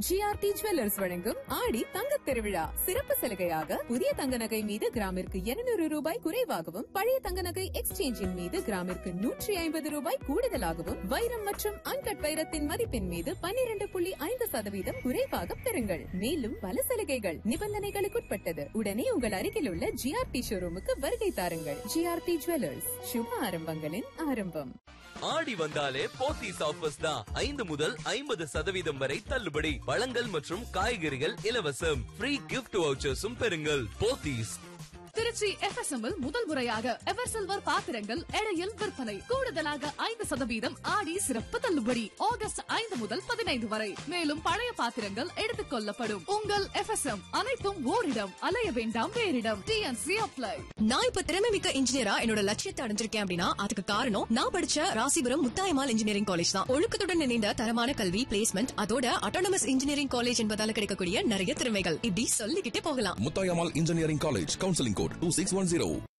GRT jewellers வழங்கும் ஆடி தங்க திருவிழா சிறப்பு சலுகையாக புதிய தங்க நகை மீது கிராமிற்கு 200 ரூபாய் குறைவாகவும் பழைய தங்க நகை எக்ஸ்சேஞ்சின் மீது கிராமிற்கு நூற்றி ஐம்பது ரூபாய் கூடுதலாகவும் வைரம் மற்றும் அன்கட் வைரத்தின் மதிப்பின் மீது 12.5% புள்ளி ஐந்து சதவீதம் குறைவாக பெறுங்கள் மேலும் பல சலுகைகள் நிபந்தனைகளுக்குட்பட்டது உடனே உங்கள் அருகில் உள்ள ஜிஆர்டி ஷோரூமுக்கு வருகை தாருங்கள் ஜிஆர்டி ஜுவல்லர்ஸ் சுப ஆரம்பங்களின் ஆரம்பம் ஆடி வந்தாலே போத்தீஸ் ஆஃபர்ஸ் தான் ஐந்து முதல் ஐம்பது சதவீதம் வரை தள்ளுபடி பழங்கள் மற்றும் காய்கறிகள் இலவசம் ஃப்ரீ கிஃப்ட் வவுச்சர்ஸும் பெறுங்கள் போத்தீஸ் திருச்சி எஃப்எஸ்எம் இல் முதல் முறையாக எவர் சில்வர் பாத்திரங்கள் எடையில் விற்பனை கூடுதலாக ஐந்து சதவீதம் ஆடி சிறப்பு தள்ளுபடி ஆகஸ்ட் ஐந்து முதல் பதினைந்து வரை மேலும் பழைய பாத்திரங்கள் எடுத்துக் கொள்ளப்படும் உங்கள் எஃப்எஸ்எம் அனைத்தும் ஓரிடம் அலைய வேண்டாம் வேறிடம் டிஎன்சி அப்ளை நான் இப்ப திறமை மிக்க இன்ஜினியரா என்னோட லட்சியத்தை அடைஞ்சிருக்கேன் அப்படின்னா அதுக்கு காரணம் நான் படிச்ச ராசிபுரம் முத்தாயமால் இன்ஜினியரிங் காலேஜ் தான் ஒழுக்கத்துடன் இணைந்த தரமான கல்வி பிளேஸ்மெண்ட் அதோட அட்டானமஸ் இன்ஜினியரிங் காலேஜ் என்பதால கிடைக்கக்கூடிய நிறைய திறமைகள் இப்படி சொல்லிக்கிட்டே போகலாம் Muthayammal engineering college counselling code two six one zero